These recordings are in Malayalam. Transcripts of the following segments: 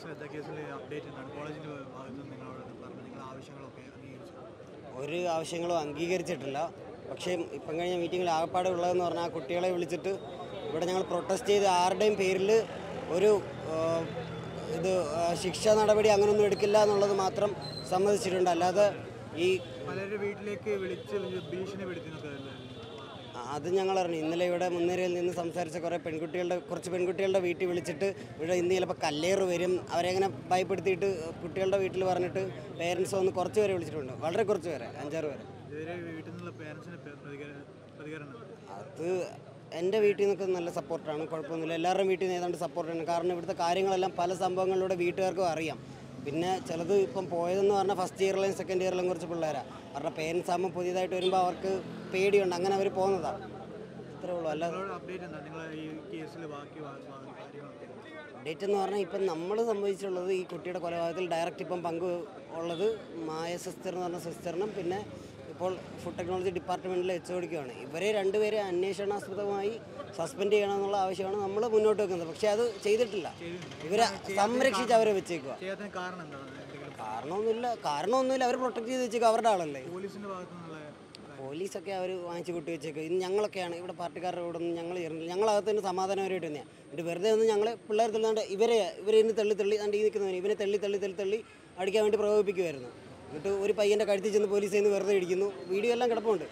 ശ്രദ്ധ കേസിൽ അപ്ഡേറ്റ് എന്താണ് കോളേജിൻ്റെ ഭാഗത്ത് നിന്ന് നിങ്ങളോട് പറഞ്ഞു നിങ്ങളുടെ ആവശ്യങ്ങളൊക്കെ അംഗീകരിച്ചു ഒരു ആവശ്യങ്ങളും അംഗീകരിച്ചിട്ടില്ല പക്ഷേ ഇപ്പം കഴിഞ്ഞ മീറ്റിങ്ങിൽ ആകപ്പാടെ ഉള്ളതെന്ന് പറഞ്ഞാൽ ആ കുട്ടികളെ വിളിച്ചിട്ട് ഇവിടെ ഞങ്ങൾ പ്രൊട്ടസ്റ്റ് ചെയ്ത് ആരുടെയും പേരിൽ ഒരു ആ, ഇത് ആ, ശിക്ഷാ നടപടി അങ്ങനെയൊന്നും എടുക്കില്ല എന്നുള്ളത് മാത്രം സമ്മതിച്ചിട്ടുണ്ട് അല്ലാതെ ഈ പലരുടെ വീട്ടിലേക്ക് വിളിച്ച് ഭീഷണിപ്പെടുത്തിയെന്നൊക്കെ അല്ലേ അത് ഞങ്ങൾ അറിഞ്ഞു ഇന്നലെ ഇവിടെ മുൻനിരയിൽ നിന്ന് സംസാരിച്ച കുറേ പെൺകുട്ടികളുടെ കുറച്ച് പെൺകുട്ടികളുടെ വീട്ടിൽ വിളിച്ചിട്ട് ഇവിടെ ഇന്ന് ചിലപ്പോൾ കല്ലേറ് വരും അവരെങ്ങനെ ഭയപ്പെടുത്തിയിട്ട് കുട്ടികളുടെ വീട്ടിൽ പറഞ്ഞിട്ട് പേരൻസ് വന്ന് കുറച്ച് പേരെ വിളിച്ചിട്ടുണ്ട് വളരെ കുറച്ച് പേരെ അഞ്ചാറ് പേരെ ഇതുവരെ വീട്ടിൽ നിന്നുള്ള പേരൻസിന് പ്രതികരണം പ്രതികരണം അത് എൻ്റെ വീട്ടിൽ നിന്നൊക്കെ നല്ല സപ്പോർട്ടാണ് കുഴപ്പമൊന്നുമില്ല എല്ലാവരുടെയും വീട്ടിൽ നിന്ന് ഏതാണ്ട് സപ്പോർട്ടാണ് കാരണം ഇവിടുത്തെ കാര്യങ്ങളെല്ലാം പല സംഭവങ്ങളിലൂടെ വീട്ടുകാർക്കും അറിയാം പിന്നെ ചിലത് ഇപ്പം പോയതെന്ന് പറഞ്ഞാൽ ഫസ്റ്റ് ഇയറിലെയും സെക്കൻഡ് ഇയറിലെയും കുറച്ച് പിള്ളേരാണ് അവരുടെ പേരൻസ് ആകുമ്പോൾ പുതിയതായിട്ട് വരുമ്പോൾ അവർക്ക് പേടിയുണ്ട് അങ്ങനെ അവർ പോകുന്നതാണ് ഇത്രേ ഉള്ളൂ അല്ലാതെ നിങ്ങളോട് അപ്ഡേറ്റ് എന്താണ് നിങ്ങൾ ഈ കേസിൽ ബാക്കി വാ- വാ- കാര്യങ്ങളൊക്കെ അപ്ഡേറ്റ് എന്ന് പറഞ്ഞാൽ ഇപ്പം നമ്മൾ സംഭവിച്ചിട്ടുള്ളത് ഈ കുട്ടിയുടെ കൊലപാതകത്തിൽ ഡയറക്റ്റ് ഇപ്പം പങ്ക് ഉള്ളത് മായ സിസ്റ്റർ എന്ന് പറഞ്ഞ സിസ്റ്ററിനും പിന്നെ ഇപ്പോൾ ഫുഡ് ടെക്നോളജി ഡിപ്പാർട്ട്മെൻറ്റിൽ എച്ച് ഓടിക്കുകയാണ് ഇവരെ രണ്ടുപേരെ അന്വേഷണാസ്പദമായി സസ്പെൻഡ് ചെയ്യണമെന്നുള്ള ആവശ്യമാണ് നമ്മൾ മുന്നോട്ട് വെക്കുന്നത് പക്ഷേ അത് ചെയ്തിട്ടില്ല ഇവരെ സംരക്ഷിച്ച് അവരെ വെച്ചേക്കുക ചെയ്യാത്തതിന് കാരണം എന്താണ് എന്തെങ്കിലും കാരണമൊന്നുമില്ല കാരണമൊന്നുമില്ല അവർ പ്രൊട്ടക്ട് ചെയ്ത് വെച്ചേക്കുക അവരുടെ ആളല്ലേ പോലീസിൻ്റെ ഭാഗത്തു നിന്നുള്ള പോലീസൊക്കെ അവർ വാങ്ങിച്ചു കൂട്ടി വെച്ചേക്കും ഇന്ന് ഞങ്ങളൊക്കെയാണ് ഇവിടെ പാർട്ടിക്കാരുടെ കൂടെ ഒന്നും ഞങ്ങൾ ചേർന്നില്ല ഞങ്ങളകത്ത് തന്നെ സമാധാനപരമായിട്ട് തന്നെയാണ് എന്നിട്ട് വെറുതെ ഒന്ന് ഞങ്ങൾ പിള്ളേർ തള്ളാണ്ട് ഇവരെ ഇവരെ ഇന്ന് തള്ളി തള്ളി അണ്ട് ഈ നിൽക്കുന്നവന് ഇവനെ തള്ളി തള്ളി തള്ളി തള്ളി അടിക്കാൻ വേണ്ടി പ്രകോപിപ്പിക്കുമായിരുന്നു എന്നിട്ട് ഒരു പയ്യൻ്റെ കഴുത്തിൽ ചെന്ന് പോലീസിൽ നിന്ന് വെറുതെ ഇടിക്കുന്നു വീഡിയോ എല്ലാം കിടപ്പുണ്ട്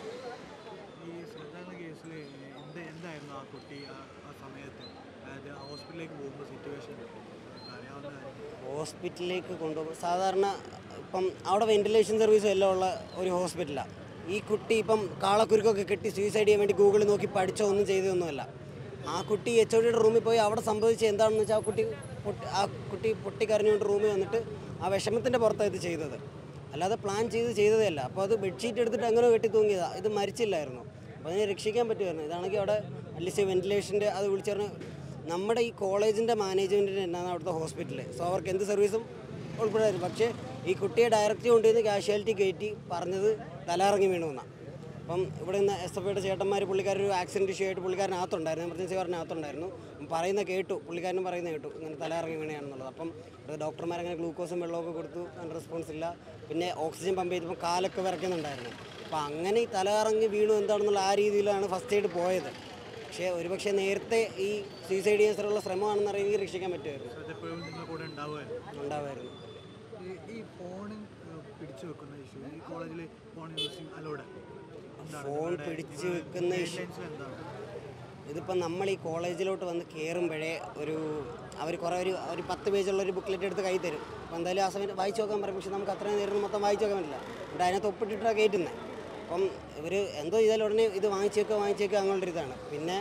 ഈ ശ്രദ്ധാരണ കേസിൽ എന്ത് എന്തായിരുന്നു ആ കുട്ടി ആ ആ സമയത്ത് അതായത് ഹോസ്പിറ്റലിലേക്ക് പോകുമ്പോൾ സിറ്റുവേഷൻ അറിയാവുന്ന കാര്യം ഹോസ്പിറ്റലിലേക്ക് കൊണ്ടുപോകും സാധാരണ ഇപ്പം അവിടെ വെന്റിലേഷൻ സർവീസും എല്ലാം ഉള്ള ഒരു ഹോസ്പിറ്റലാണ് ഈ കുട്ടി ഇപ്പം കാളക്കുരുക്കൊക്കെ കെട്ടി സൂയിസൈഡ് ചെയ്യാൻ വേണ്ടി ഗൂഗിളിൽ നോക്കി പഠിച്ചോ ഒന്നും ചെയ്തതൊന്നുമല്ല ആ കുട്ടി എച്ച് ഒ ഡിയുടെ റൂമിൽ പോയി അവിടെ സംഭവിച്ച എന്താണെന്ന് വെച്ചാൽ ആ കുട്ടി പൊട്ടി ആ കുട്ടി പൊട്ടിക്കരഞ്ഞുകൊണ്ട് റൂമിൽ വന്നിട്ട് ആ വിഷമത്തിൻ്റെ പുറത്താണ് ഇത് ചെയ്തത് അല്ലാതെ പ്ലാൻ ചെയ്ത് ചെയ്തതല്ല അപ്പോൾ അത് ബെഡ്ഷീറ്റ് എടുത്തിട്ട് അങ്ങനെ കെട്ടി തൂങ്ങിയതാണ് ഇത് മരിച്ചില്ലായിരുന്നു അപ്പോൾ അതിനെ രക്ഷിക്കാൻ പറ്റുമായിരുന്നു ഇതാണെങ്കിൽ അവിടെ അറ്റ്ലീസ്റ്റ് വെന്റിലേഷൻ്റെ അത് വിളിച്ചു പറഞ്ഞ് നമ്മുടെ ഈ കോളേജിൻ്റെ മാനേജ്മെൻറ്റിന് എന്നാണ് അവിടുത്തെ ഹോസ്പിറ്റൽ സോ അവർക്ക് എന്ത് സർവീസും ഉൾപ്പെടായിരുന്നു പക്ഷേ ഈ കുട്ടിയെ ഡയറക്റ്റ് കൊണ്ടുവന്ന് കാഷ്വാലിറ്റി കയറ്റി പറഞ്ഞത് തലയിറങ്ങി വീണമെന്നാണ് അപ്പം ഇവിടെ നിന്ന് എസ് എഫ് ഐയുടെ ചേട്ടന്മാർ പുള്ളിക്കാരൻ ഒരു ആക്സിഡൻറ്റ് ഇഷ്യൂ ആയിട്ട് പുള്ളിക്കാരനകത്തുണ്ടായിരുന്നു എമർജൻസി വാർഡിനകത്തുണ്ടായിരുന്നു അപ്പം പറയുന്ന കേട്ടു പുള്ളിക്കാരനും പറയുന്ന കേട്ടു ഇങ്ങനെ തലയിറങ്ങി വീണയാണെന്നുള്ളത് അപ്പം ഇവിടെ ഡോക്ടർമാർ അങ്ങനെ ഗ്ലൂക്കോസും വെള്ളമൊക്കെ കൊടുത്തു അതിന് റെസ്പോൺസ് ഇല്ല പിന്നെ ഓക്സിജൻ പമ്പ് ചെയ്തപ്പോൾ കാലൊക്കെ വിറയ്ക്കുന്നുണ്ടായിരുന്നു അപ്പം അങ്ങനെ ഈ തലയിറങ്ങി വീണു എന്താണെന്നുള്ള ആ രീതിയിലാണ് ഫസ്റ്റ് എയ്ഡ് പോയത് പക്ഷേ ഒരുപക്ഷെ നേരത്തെ ഈ സൂയിസൈഡ് ചെയ്യാനുള്ള ശ്രമമാണെന്ന് അറിയെങ്കിൽ രക്ഷിക്കാൻ പറ്റുമായിരുന്നു ശ്രദ്ധ എപ്പോഴും നിങ്ങൾ കൂടെ ഉണ്ടാവുമായിരുന്നു ഉണ്ടാവുമായിരുന്നു ഈ ഈ ഫോൺ പിടിച്ചു വെക്കുന്ന ഇഷ്യൂ ഈ കോളേജിൽ ഫോൺ യൂസിങ് അലോഡ് ഫോൺ പിടിച്ച് വെക്കുന്ന ഇഷ്യൂ എന്താണ് ഇതിപ്പോൾ നമ്മൾ ഈ കോളേജിലോട്ട് വന്ന് കയറുമ്പോഴേ ഒരു അവർ കുറേ ഒരു ഒരു പത്ത് പേജുള്ള ഒരു ബുക്ക്ലെറ്റ് എടുത്ത് കൈ തരും അപ്പോൾ എന്തായാലും ആ സമയത്ത് വായിച്ചു നോക്കാൻ പറയും പക്ഷെ നമുക്ക് അത്രയും നേരം മൊത്തം വായിച്ചു നോക്കാൻ പറ്റില്ല ഇവിടെ അതിനകത്ത് ഒപ്പിട്ടിട്ടാണ് കയറ്റുന്നത് അപ്പം ഇവർ എന്തോ ചെയ്താലും ഉടനെ ഇത് വാങ്ങിച്ചേക്കുക വാങ്ങിച്ചേക്കുക അങ്ങോട്ടൊരു ഇതാണ് പിന്നെ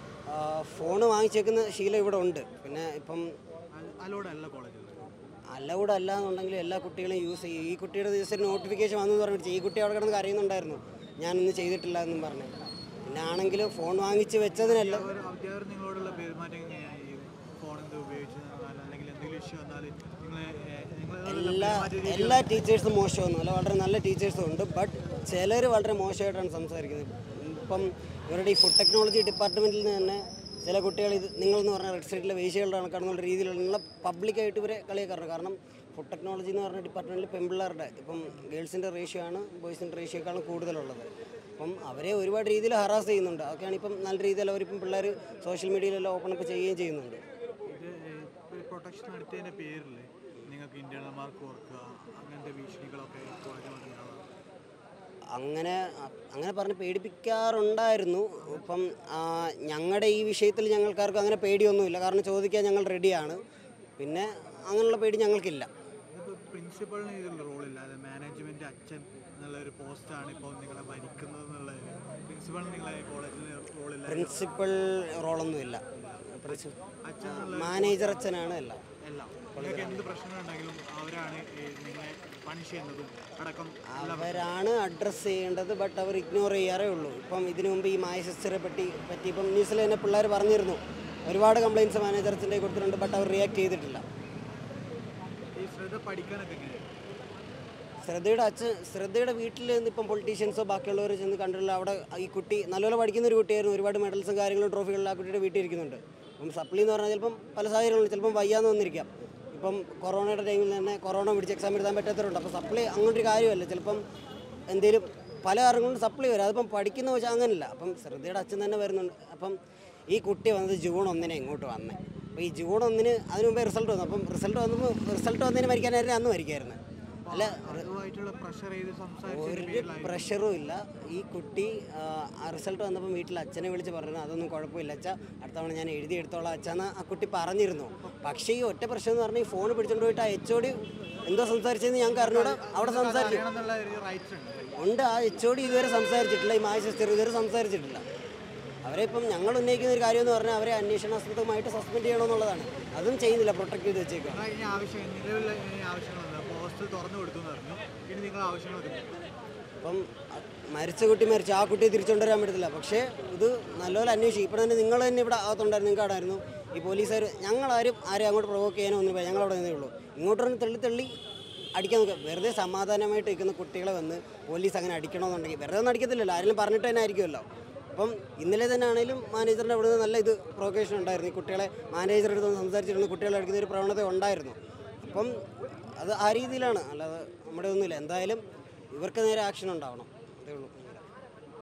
ഫോൺ വാങ്ങിച്ചേക്കുന്ന ശീലം ഇവിടെ ഉണ്ട് പിന്നെ ഇപ്പം അലോഡ് അല്ല കോളേജിൽ അലൗഡ് അല്ല എന്നുണ്ടെങ്കിൽ എല്ലാ കുട്ടികളും യൂസ് ചെയ്യും ഈ കുട്ടിയുടെ ദിവസം നോട്ടിഫിക്കേഷൻ വന്നെന്ന് പറഞ്ഞിട്ട് ഈ കുട്ടി അവിടെ കിടന്ന് കരയുന്നുണ്ടായിരുന്നു ഞാനൊന്നും ചെയ്തിട്ടില്ല എന്നും പറഞ്ഞ് പിന്നെ ആണെങ്കിലും ഫോൺ വാങ്ങിച്ച് വെച്ചതിനല്ല ഒരു അധ്യാപകർ നിങ്ങളോടുള്ള പെരുമാറ്റം എങ്ങനെയാണ് ഈ ഫോൺ എന്ത് ഉപയോഗിച്ച് അല്ലെങ്കിൽ എന്തെങ്കിലും ഇഷ്യൂ വന്നാൽ നിങ്ങൾ നിങ്ങൾ എല്ലാ എല്ലാ ടീച്ചേഴ്സും മോശമൊന്നുമല്ല വളരെ നല്ല ടീച്ചേഴ്സും ഉണ്ട് ബട്ട് ചിലർ വളരെ മോശമായിട്ടാണ് സംസാരിക്കുന്നത് ഇപ്പം ഇവരുടെ ഈ ഫുഡ് ടെക്നോളജി ഡിപ്പാർട്ട്മെൻറ്റിൽ നിന്ന് തന്നെ ചില കുട്ടികൾ ഇത് നിങ്ങളെന്ന് പറഞ്ഞാൽ റെഡ് സൈഡിലെ വേശികളുടെ കണക്കാണെന്നുള്ള രീതിയിലുള്ള പബ്ലിക്കായിട്ട് ഇവരെ കളിയാക്കാറുണ്ട് കാരണം ഫുഡ് ടെക്നോളജി എന്ന് പറഞ്ഞ ഡിപ്പാർട്ട്മെൻറ്റിൽ പെൺപിള്ളേരുടെ ഇപ്പം ഗേൾസിൻ്റെ റേഷ്യോ ആണ് ബോയ്സിൻ്റെ റേഷ്യോക്കാളും കൂടുതലുള്ളത് അപ്പം അവരെ ഒരുപാട് രീതിയിൽ ഹറാസ് ചെയ്യുന്നുണ്ട് അതൊക്കെയാണ് ഇപ്പം നല്ല രീതിയിൽ അവരിപ്പം പിള്ളേർ സോഷ്യൽ മീഡിയയിലെല്ലാം ഓപ്പൺ അപ്പ് ചെയ്യുകയും ചെയ്യുന്നുണ്ട് ഇത് പ്രൊട്ടക്ഷൻ നടത്തിയതിൻ്റെ പേരിൽ നിങ്ങൾക്ക് ഇന്റേണൽ മാർക്ക് ഓർക്കുക അങ്ങനത്തെ ഭീഷണികളൊക്കെ കോളേജിൽ വന്നിട്ടുണ്ടാവാം അങ്ങനെ അങ്ങനെ പറഞ്ഞ് പേടിപ്പിക്കാറുണ്ടായിരുന്നു ഇപ്പം ഞങ്ങളുടെ ഈ വിഷയത്തിൽ ഞങ്ങൾക്കാർക്കും അങ്ങനെ പേടിയൊന്നുമില്ല കാരണം ചോദിക്കാൻ ഞങ്ങൾ റെഡിയാണ് പിന്നെ അങ്ങനെയുള്ള പേടി ഞങ്ങൾക്കില്ല ഇതിപ്പോൾ പ്രിൻസിപ്പളിന് ഇതിലുള്ള റോളില്ലാതെ മാനേജ്മെൻറ്റ് അച്ഛൻ എന്നുള്ള ഒരു പോസ്റ്റാണ് ഇപ്പോൾ നിങ്ങളെ ഭരിക്കുന്നത് എന്നുള്ളത് പ്രിൻസിപ്പളിന് നിങ്ങളെ കോളേജിൽ റോളില്ല പ്രിൻസിപ്പൽ റോളൊന്നുമില്ല പ്രിൻസി- അച്ഛൻ മാനേജർ അച്ഛനാണ് എല്ലാം എല്ലാം നിങ്ങൾക്ക് എന്ത് പ്രശ്നങ്ങളുണ്ടെങ്കിലും അവരാണ് ഈ നിങ്ങളെ പണിഷ് ചെയ്യുന്നതും അടക്കം അവരാണ് അഡ്രസ്സ് ചെയ്യേണ്ടത് ബട്ട് അവർ ഇഗ്നോർ ചെയ്യാറേ ഉള്ളൂ ഇപ്പം ഇതിനു മുമ്പ് ഈ മായ സിസ്റ്ററെ പറ്റി പറ്റി ഇപ്പം ന്യൂസിൽ തന്നെ പിള്ളേർ പറഞ്ഞിരുന്നു ഒരുപാട് കംപ്ലയിൻറ്റ്സ് മാനേജർ അച്ഛൻ്റെ കൊടുത്തിട്ടുണ്ട് ബട്ട് അവർ റിയാക്ട് ചെയ്തിട്ടില്ല ഈ ശ്രദ്ധ പഠിക്കാനൊക്കെ എങ്ങനെയാണ് ശ്രദ്ധയുടെ അച്ഛൻ ശ്രദ്ധയുടെ വീട്ടിൽ നിന്ന് ഇപ്പം പൊളിറ്റീഷ്യൻസോ ബാക്കിയുള്ളവർ ചെന്ന് കണ്ടിട്ടില്ല അവിടെ ഈ കുട്ടി നല്ലപോലെ പഠിക്കുന്ന ഒരു കുട്ടിയായിരുന്നു ഒരുപാട് മെഡൽസും കാര്യങ്ങളും ട്രോഫികളും ആ കുട്ടിയുടെ വീട്ടിൽ ഇരിക്കുന്നുണ്ട് അപ്പം സപ്ലി എന്ന് പറഞ്ഞാൽ ചിലപ്പം പല സാഹചര്യങ്ങളും ചിലപ്പം വയ്യാന്ന് വന്നിരിക്കാം ഇപ്പം കൊറോണയുടെ ടൈമിൽ തന്നെ കൊറോണ പിടിച്ച് എക്സാം എഴുതാൻ പറ്റാത്തവരുണ്ട് അപ്പോൾ സപ്ലൈ അങ്ങനൊരു കാര്യമല്ല ചിലപ്പം എന്തെങ്കിലും പല കാരണം കൊണ്ട് സപ്ലൈ വരും അതിപ്പം പഠിക്കുന്ന വെച്ചാൽ അങ്ങനെയല്ല അപ്പം ശ്രദ്ധയുടെ അച്ഛൻ തന്നെ വരുന്നുണ്ട് അപ്പം ഈ കുട്ടി വന്നത് ജൂൺ ഒന്നിനെ ഇങ്ങോട്ട് വന്നേ അപ്പോൾ ഈ ജൂൺ ഒന്നിന് അതിന് മുമ്പേ റിസൾട്ട് വന്നു അപ്പം റിസൾട്ട് വന്നപ്പോൾ റിസൾട്ട് വന്നതിന് മരിക്കാനായിരുന്നു അന്ന് മരിക്കായിരുന്നു അല്ല അതുമായിട്ടുള്ള പ്രഷർ ചെയ്ത് സംസാരിച്ചതിന്റെ ഒരു പേരിലായിരുന്നു പ്രഷറും ഇല്ല ഈ കുട്ടി ആ റിസൾട്ട് വന്നപ്പോൾ വീട്ടിൽ അച്ഛനെ വിളിച്ച് പറഞ്ഞു അതൊന്നും കുഴപ്പമില്ല അച്ഛാ അടുത്ത തവണ ഞാൻ എഴുതി എടുത്തോളാം അച്ഛന്ന് ആ കുട്ടി പറഞ്ഞിരുന്നു പക്ഷേ ഈ ഒറ്റ പ്രശ്നം എന്ന് പറഞ്ഞാൽ ഈ ഫോൺ പിടിച്ചോണ്ട് പോയിട്ട് ആ എച്ച് ഒടി എന്തോ സംസാരിച്ചതെന്ന് ഞങ്ങൾക്ക് അറിഞ്ഞൂടാ അവിടെ സംസാരിച്ചു അറിയണമെന്നുള്ള ഒരു റൈറ്റ്സ് ഉണ്ട് ഉണ്ട് ആ എച്ച് ഒടി ഇതുവരെ സംസാരിച്ചിട്ടില്ല ഈ മായ സിസ്റ്റർ ഇതുവരെ സംസാരിച്ചിട്ടില്ല അവരെ ഇപ്പം ഞങ്ങൾ ഉന്നയിക്കുന്ന ഒരു കാര്യം എന്ന് പറഞ്ഞാൽ അവരെ അന്വേഷണാസ്പദമായിട്ട് സസ്പെൻഡ് ചെയ്യണമെന്നുള്ളതാണ് അതും ചെയ്യുന്നില്ല പ്രൊട്ടക്ട് ചെയ്ത് വെച്ചേക്കുക ആ, ഇനി ആവശ്യം നിലവിലുള്ള ഇനി ആവശ്യങ്ങളുണ്ട് അപ്പോൾ ഹോസ്റ്റൽ തുറന്നു കൊടുത്തു എന്ന് പറഞ്ഞു ഇനി നിങ്ങൾ ആവശ്യങ്ങൾ ഒതുക്കി അപ്പം അ- മരിച്ച കുട്ടി മരിച്ചു ആ കുട്ടിയെ തിരിച്ചുകൊണ്ടുവരാൻ പറ്റത്തില്ല പക്ഷേ ഇത് നല്ലപോലെ അന്വേഷിക്കും ഇപ്പം തന്നെ നിങ്ങൾ തന്നെ ഇവിടെ അകത്തുണ്ടായിരുന്നു നിങ്ങൾക്ക് ആടായിരുന്നു ഈ പോലീസുകാർ ഞങ്ങളാരും ആരെയും അങ്ങോട്ട് പ്രൊവോക്ക് ചെയ്യാനോ ഒന്നും ഞങ്ങൾ അവിടെ നിന്നേ ഉള്ളൂ ഇങ്ങോട്ട് വന്ന് തള്ളി തള്ളി അടിക്കാൻ നോക്കുക വെറുതെ സമാധാനമായിട്ട് നിൽക്കുന്ന കുട്ടികളെ വന്ന് പോലീസ് അങ്ങനെ അടിക്കണമെന്നുണ്ടെങ്കിൽ വെറുതെ ഒന്നും അടിക്കത്തില്ലല്ലോ ആരെങ്കിലും പറഞ്ഞിട്ട് തന്നെ ആയിരിക്കുമല്ലോ അപ്പം ഇന്നലെ തന്നെ ആണെങ്കിലും മാനേജറിൻ്റെ അവിടെ നിന്ന് നല്ല ഇത് പ്രൊവക്കേഷൻ ഉണ്ടായിരുന്നു ഈ കുട്ടികളെ മാനേജറുടെ അടുത്ത് നിന്ന് സംസാരിച്ചിരുന്നു കുട്ടികളെ അടിക്കുന്ന ഒരു പ്രവണത ഉണ്ടായിരുന്നു അപ്പം അത് ആ രീതിയിലാണ് അല്ലാതെ നമ്മുടെ ഒന്നുമില്ല എന്തായാലും ഇവർക്ക് നേരെ ആക്ഷൻ ഉണ്ടാവണം അതേ ഉള്ളൂ